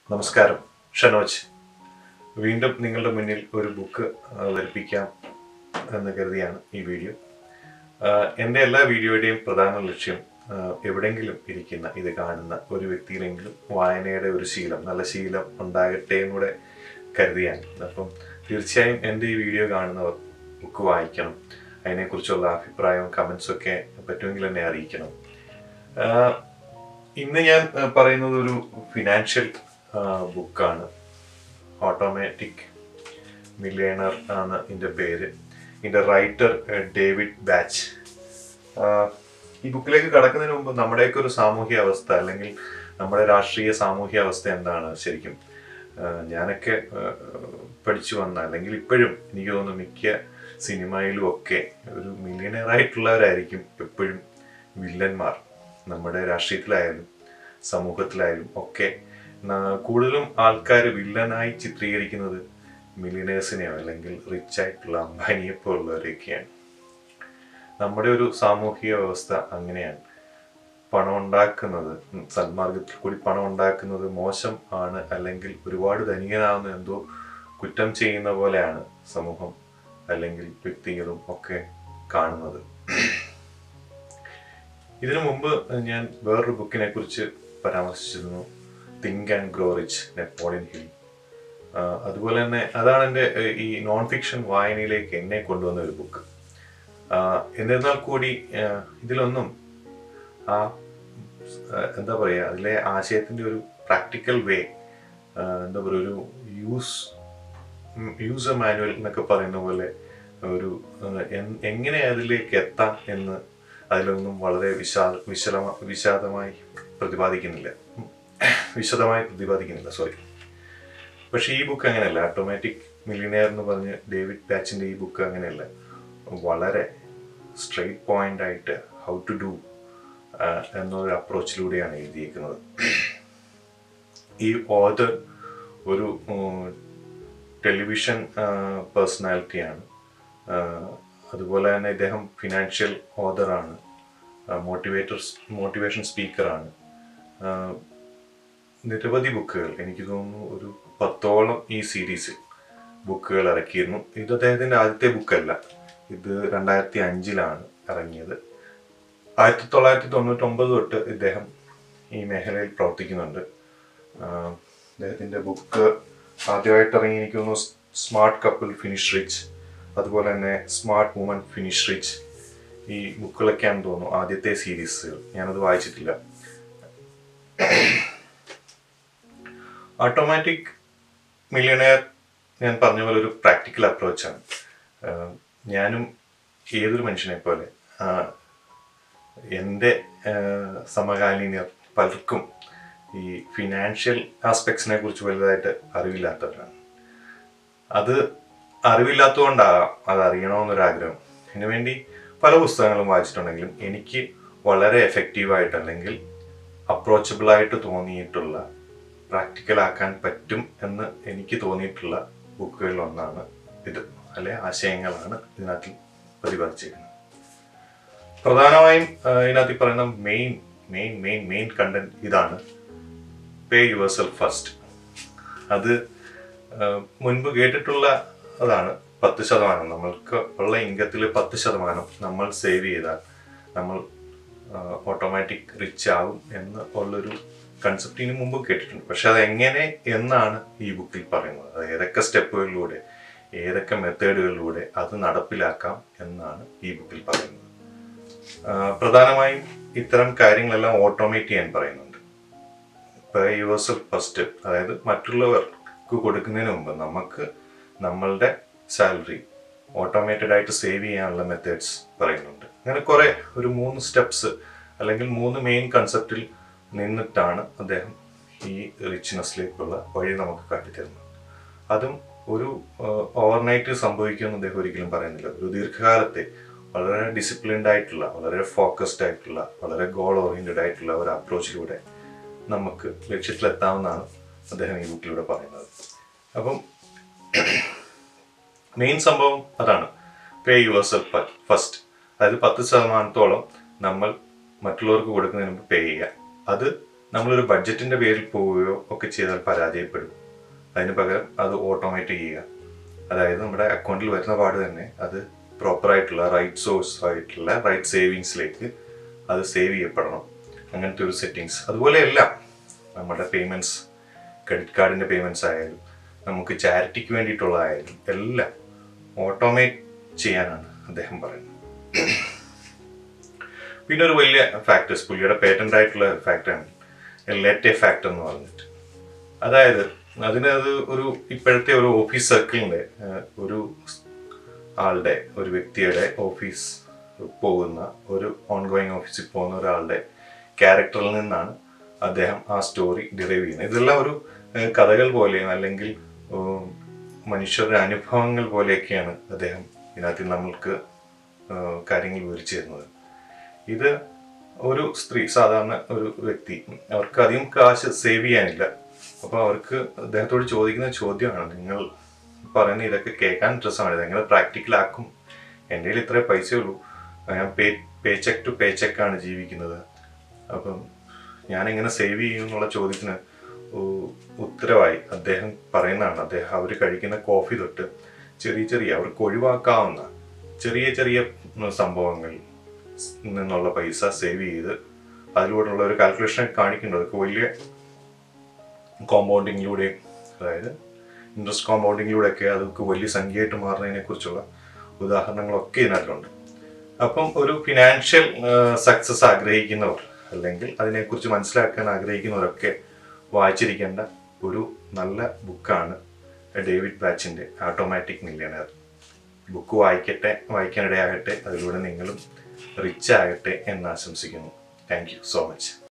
നമസ്കാരം ഷനോജ് വീണ്ടും നിങ്ങളുടെ മുന്നിൽ ഒരു ബുക്ക് അവതരിപ്പിക്കാം എന്ന് കരുതിയാണ് ഈ വീഡിയോ ആഹ് എൻ്റെ എല്ലാ വീഡിയോയുടെയും പ്രധാന ലക്ഷ്യം ആഹ് എവിടെയെങ്കിലും ഇരിക്കുന്ന ഇത് കാണുന്ന ഒരു വ്യക്തിയിലെങ്കിലും വായനയുടെ ഒരു ശീലം നല്ല ശീലം ഉണ്ടാകട്ടെ എന്നുകൂടെ കരുതിയാണ് അപ്പം തീർച്ചയായും എൻ്റെ ഈ വീഡിയോ കാണുന്നവർ ബുക്ക് വായിക്കണം അതിനെക്കുറിച്ചുള്ള അഭിപ്രായവും കമൻസും ഒക്കെ പറ്റുമെങ്കിൽ എന്നെ അറിയിക്കണം ആഹ് ഇന്ന് ഞാൻ ആഹ് പറയുന്നത് ഒരു ഫിനാൻഷ്യൽ ബുക്കാണ് ഓട്ടോമാറ്റിക് മില്ലേണർ ആണ് ഇതിൻ്റെ പേര് ഇതിൻ്റെ റൈറ്റർ ഡേവിഡ് ബാച്ച് ആഹ് ഈ ബുക്കിലേക്ക് കടക്കുന്നതിന് മുമ്പ് നമ്മുടെയൊക്കെ ഒരു സാമൂഹ്യ അവസ്ഥ അല്ലെങ്കിൽ നമ്മുടെ രാഷ്ട്രീയ സാമൂഹ്യ അവസ്ഥ എന്താണ് ശരിക്കും ആഹ് ഞാനൊക്കെ ആഹ് പഠിച്ചു വന്ന അല്ലെങ്കിൽ ഇപ്പോഴും എനിക്ക് തോന്നുന്നു മിക്ക സിനിമയിലും ഒക്കെ ഒരു മില്യണയർ ആയിട്ടുള്ളവരായിരിക്കും എപ്പോഴും വില്ലന്മാർ നമ്മുടെ രാഷ്ട്രീയത്തിലായാലും സമൂഹത്തിലായാലും ഒക്കെ ന- കൂടുതലും ആൾക്കാർ വില്ലനായി ചിത്രീകരിക്കുന്നത് മില്യനേഴ്സിനെയോ അല്ലെങ്കിൽ റിച്ച് ആയിട്ടുള്ള അംബാനിയെ പോലുള്ളവരെയൊക്കെയാണ് നമ്മുടെ ഒരു സാമൂഹിക വ്യവസ്ഥ അങ്ങനെയാണ് പണം ഉണ്ടാക്കുന്നത് ഉം, സന്മാർഗത്തിൽ കൂടി പണം ഉണ്ടാക്കുന്നത് മോശം ആണ് അല്ലെങ്കിൽ ഒരുപാട് ധനികനാവുന്ന എന്തോ കുറ്റം ചെയ്യുന്ന പോലെയാണ് സമൂഹം അല്ലെങ്കിൽ വ്യക്തികളും ഒക്കെ കാണുന്നത് ഇതിനു മുമ്പ് ഞാൻ വേറൊരു ബുക്കിനെ കുറിച്ച് പരാമർശിച്ചിരുന്നു think and grow rich Napoleon Hill ആഹ് അതുപോലെ തന്നെ അതാണ് എൻ്റെ ഏഹ്, ഈ നോൺ ഫിക്ഷൻ വായനയിലേക്ക് എന്നെ കൊണ്ടുവന്ന ഒരു ബുക്ക് ആഹ് എന്നിരുന്നാൽ കൂടി ആഹ്, ഇതിലൊന്നും ആ ആഹ്, എന്താ പറയുക അതിലെ ആശയത്തിൻ്റെ ഒരു പ്രാക്ടിക്കൽ വേ എന്താ പറയുക ഒരു യൂസ് യൂസർ മാനുവൽ എന്നൊക്കെ പറയുന്ന പോലെ ഒരു ആഹ്, എൻ- എങ്ങനെ അതിലേക്ക് എത്താം എന്ന് അതിലൊന്നും വളരെ വിശാ വിശദമാ വിശാദമായി പ്രതിപാദിക്കുന്നില്ല ഉം. വിശദമായി പ്രതിപാദിക്കുന്നില്ല സോറി പക്ഷെ ഈ ബുക്ക് അങ്ങനെയല്ല ഓട്ടോമാറ്റിക് മില്ലിനെയർ എന്ന് പറഞ്ഞ് ഡേവിഡ് ബാച്ചിന്റെ ഈ ബുക്ക് അങ്ങനെയല്ല വളരെ സ്ട്രെയിറ്റ് പോയിന്റ് ആയിട്ട് ഹൗ ടു ഡു എന്നൊരു അപ്രോച്ചിലൂടെയാണ് എഴുതിയിരിക്കുന്നത് ഈ ഓതർ ഒരു ടെലിവിഷൻ പേഴ്സണാലിറ്റിയാണ് അതുപോലെ തന്നെ ഇദ്ദേഹം ഫിനാൻഷ്യൽ ഓതറാണ് മോട്ടിവേറ്റർ മോട്ടിവേഷൻ സ്പീക്കറാണ് നിരവധി ബുക്കുകൾ എനിക്ക് തോന്നുന്നു ഒരു പത്തോളം ഈ സീരീസിൽ ബുക്കുകൾ ഇറക്കിയിരുന്നു ഇത് അദ്ദേഹത്തിന്റെ ആദ്യത്തെ ബുക്കല്ല ഇത് രണ്ടായിരത്തി അഞ്ചിലാണ് ഇറങ്ങിയത് ആയിരത്തി തൊള്ളായിരത്തി തൊണ്ണൂറ്റൊമ്പത് തൊട്ട് ഇദ്ദേഹം ഈ മേഖലയിൽ പ്രവർത്തിക്കുന്നുണ്ട് ആഹ് അദ്ദേഹത്തിന്റെ ബുക്ക് ആദ്യമായിട്ട് ഇറങ്ങി എനിക്ക് തോന്നുന്നു സ്മാർട്ട് കപ്പിൾ ഫിനിഷ് റിച്ച് അതുപോലെ തന്നെ സ്മാർട്ട് വുമൻ ഫിനിഷ് റിച്ച് ഈ ബുക്കുകളൊക്കെയാണെന്ന് തോന്നുന്നു ആദ്യത്തെ സീരീസുകൾ ഞാനത് വായിച്ചിട്ടില്ല ഓട്ടോമാറ്റിക് മില്യണയർ ഞാൻ പറഞ്ഞ പോലെ ഒരു പ്രാക്ടിക്കൽ അപ്രോച്ചാണ് ഞാനും ഏതൊരു മനുഷ്യനെ പോലെ ആഹ്, എൻ്റെ ആഹ്, സമകാലീനർ പലർക്കും ഈ ഫിനാൻഷ്യൽ ആസ്പെക്ട്സിനെ കുറിച്ച് വലുതായിട്ട് അറിവില്ലാത്തവരാണ് അത് അറിവില്ലാത്തതുകൊണ്ടാകാം അത് അറിയണമെന്നൊരാഗ്രഹം അതിനുവേണ്ടി പല പുസ്തകങ്ങളും വായിച്ചിട്ടുണ്ടെങ്കിലും എനിക്ക് വളരെ എഫക്റ്റീവായിട്ട് അല്ലെങ്കിൽ അപ്രോച്ചബിൾ ആയിട്ട് തോന്നിയിട്ടുള്ള പ്രാക്ടിക്കൽ ആക്കാൻ പറ്റും എന്ന് എനിക്ക് തോന്നിയിട്ടുള്ള ബുക്കുകളിൽ ഒന്നാണ് ഇത് അല്ലെ ആശയങ്ങളാണ് ഇതിനകത്ത് പ്രതിപാദിച്ചിരിക്കുന്നത് പ്രധാനമായും ആ, ഇതിനകത്ത് ഈ പറയുന്ന main main main main content ഇതാണ് പേ യുവർ സെൽഫ് ഫസ്റ്റ് അത് ആ, മുൻപ് കേട്ടിട്ടുള്ള അതാണ് പത്ത് ശതമാനം നമ്മൾക്ക് ഉള്ള ഇൻകത്തിൽ പത്ത് ശതമാനം നമ്മൾ സേവ് ചെയ്താൽ നമ്മൾ ഓട്ടോമാറ്റിക് റിച്ച് ആവും എന്ന് ഉള്ളൊരു കൺസെപ്റ്റ് ഇതിനു മുമ്പ് കേട്ടിട്ടുണ്ട് പക്ഷെ അത് എങ്ങനെ എന്നാണ് ഈ ബുക്കിൽ പറയുന്നത് അത് ഏതൊക്കെ സ്റ്റെപ്പുകളിലൂടെ ഏതൊക്കെ മെത്തേഡുകളിലൂടെ അത് നടപ്പിലാക്കാം എന്നാണ് ഈ ബുക്കിൽ പറയുന്നത് ആ, പ്രധാനമായും ഇത്തരം കാര്യങ്ങളെല്ലാം ഓട്ടോമേറ്റ് ചെയ്യാൻ പറയുന്നുണ്ട് പേ യുവേഴ്സൽ ഫസ്റ്റ് അതായത് മറ്റുള്ളവർക്ക് കൊടുക്കുന്നതിന് മുമ്പ് നമുക്ക് നമ്മളുടെ സാലറി ഓട്ടോമേറ്റഡ് ആയിട്ട് സേവ് ചെയ്യാനുള്ള മെത്തേഡ്സ് പറയുന്നുണ്ട് അങ്ങനെ കുറെ ഒരു മൂന്ന് സ്റ്റെപ്സ് അല്ലെങ്കിൽ മൂന്ന് മെയിൻ കൺസെപ്റ്റിൽ നിന്നിട്ടാണ് അദ്ദേഹം ഈ റിച്ച്നെസ്സിലേക്കുള്ള വഴി നമുക്ക് കാട്ടിത്തരുന്നത് അതും ഒരു ഓവർനൈറ്റ് സംഭവിക്കുമെന്ന് അദ്ദേഹം ഒരിക്കലും പറയുന്നില്ല ഒരു ദീർഘകാലത്തെ വളരെ ഡിസിപ്ലിൻഡ് ആയിട്ടുള്ള വളരെ ഫോക്കസ്ഡ് ആയിട്ടുള്ള വളരെ ഗോൾ ഓറിയന്റഡ് ആയിട്ടുള്ള ഒരു അപ്രോച്ചിലൂടെ നമുക്ക് ലക്ഷ്യത്തിലെത്താമെന്നാണ് അദ്ദേഹം ഈ ബുക്കിലൂടെ പറയുന്നത് അപ്പം മെയിൻ സംഭവം അതാണ് പേ യുവർ സെൽഫ് ഫസ്റ്റ് അതായത് പത്ത് ശതമാനത്തോളം നമ്മൾ മറ്റുള്ളവർക്ക് കൊടുക്കുന്നതിന് മുമ്പ് പേ ചെയ്യുക അത് നമ്മളൊരു ബഡ്ജറ്റിൻ്റെ പേരിൽ പോവുകയോ ഒക്കെ ചെയ്താൽ പരാജയപ്പെടും അതിന് പകരം അത് ഓട്ടോമേറ്റ് ചെയ്യുക അതായത് നമ്മുടെ അക്കൗണ്ടിൽ വരുന്ന പാട് തന്നെ അത് പ്രോപ്പറായിട്ടുള്ള റൈറ്റ് സോഴ്സ് ആയിട്ടുള്ള റൈറ്റ് സേവിങ്സിലേക്ക് അത് സേവ് ചെയ്യപ്പെടണം അങ്ങനത്തെ ഒരു സെറ്റിങ്സ് അതുപോലെ എല്ലാം നമ്മുടെ പേയ്മെൻറ്റ്സ് ക്രെഡിറ്റ് കാർഡിൻ്റെ പേയ്മെൻറ്റ്സ് ആയാലും നമുക്ക് ചാരിറ്റിക്ക് വേണ്ടിയിട്ടുള്ളതായാലും എല്ലാം ഓട്ടോമേറ്റ് ചെയ്യാനാണ് അദ്ദേഹം പറയുന്നത് പിന്നെ ഒരു വലിയ ഫാക്ടേഴ്സ് പുള്ളിയുടെ പേറ്റന്റ് ആയിട്ടുള്ള ഫാക്ടറാണ് ലെറ്റ് എ ഫാക്ടർ എന്ന് പറഞ്ഞിട്ട് അതായത് അതിനത് ഒരു ഇപ്പോഴത്തെ ഒരു ഓഫീസ് സർക്കിളിൻ്റെ ഒരു ആളുടെ ഒരു വ്യക്തിയുടെ ഓഫീസ് പോകുന്ന ഒരു ഓൺഗോയിങ് ഓഫീസിൽ പോകുന്ന ഒരാളുടെ ക്യാരക്ടറിൽ നിന്നാണ് അദ്ദേഹം ആ സ്റ്റോറി ഡിറൈവ് ചെയ്യുന്നത് ഇതെല്ലാം ഒരു ഏഹ്, കഥകൾ പോലെയും അല്ലെങ്കിൽ ഉം, മനുഷ്യരുടെ അനുഭവങ്ങൾ പോലെയൊക്കെയാണ് അദ്ദേഹം ഇതിനകത്ത് നമ്മൾക്ക് ഏഹ്, കാര്യങ്ങൾ വിവരിച്ചു തരുന്നത് ഇത് ഒരു സ്ത്രീ സാധാരണ ഒരു വ്യക്തി അവർക്ക് അധികം കാശ് സേവ് ചെയ്യാനില്ല അപ്പോൾ അവർക്ക് അദ്ദേഹത്തോട് ചോദിക്കുന്ന ചോദ്യമാണ് നിങ്ങൾ പറയുന്ന ഇതൊക്കെ കേൾക്കാൻ രസമാണ് ഇതെങ്ങനെ പ്രാക്ടിക്കലാക്കും എൻ്റെ കയ്യിൽ ഇത്രേ പൈസയേ ഉള്ളൂ ഞാൻ പേ പേ ചെക്ക് ടു പേ ചെക്കാണ് ജീവിക്കുന്നത് അപ്പം ഞാൻ എങ്ങനെ സേവ് ചെയ്യും എന്നുള്ള ചോദ്യത്തിന് ഉ- ഉത്തരവായി അദ്ദേഹം പറയുന്നതാണ് അദ്ദേഹം അവർ കഴിക്കുന്ന കോഫി തൊട്ട് ചെറിയ ചെറിയ അവർക്ക് ഒഴിവാക്കാവുന്ന ചെറിയ ചെറിയ ഉം, സംഭവങ്ങൾ നിന്നുള്ള പൈസ സേവ് ചെയ്ത് അതിലൂടെയുള്ള ഒരു കാൽക്കുലേഷൻ കാണിക്കുന്നുണ്ട് അതൊക്കെ വലിയ കോമ്പൗണ്ടിങ്ങിലൂടെ അതായത് ഇൻട്രസ്റ്റ് കോമ്പൗണ്ടിങ്ങിലൂടെ ഒക്കെ അതൊക്കെ വലിയ സംഖ്യയായിട്ട് മാറുന്നതിനെ കുറിച്ചുള്ള ഉദാഹരണങ്ങളൊക്കെ ഇതിനകത്തുണ്ട് അപ്പം ഒരു ഫിനാൻഷ്യൽ സക്സസ് ആഗ്രഹിക്കുന്നവർ അല്ലെങ്കിൽ അതിനെക്കുറിച്ച് മനസ്സിലാക്കാൻ ആഗ്രഹിക്കുന്നവരൊക്കെ വായിച്ചിരിക്കേണ്ട ഒരു നല്ല ബുക്കാണ് ഡേവിഡ് ബാച്ചിൻ്റെ ആട്ടോമാറ്റിക് മില്യണർ ബുക്ക് വായിക്കട്ടെ വായിക്കാനിടയാകട്ടെ അതിലൂടെ നിങ്ങളും റിച്ച് ആകട്ടെ എന്ന് ആശംസിക്കുന്നു താങ്ക് യു സോ മച്ച്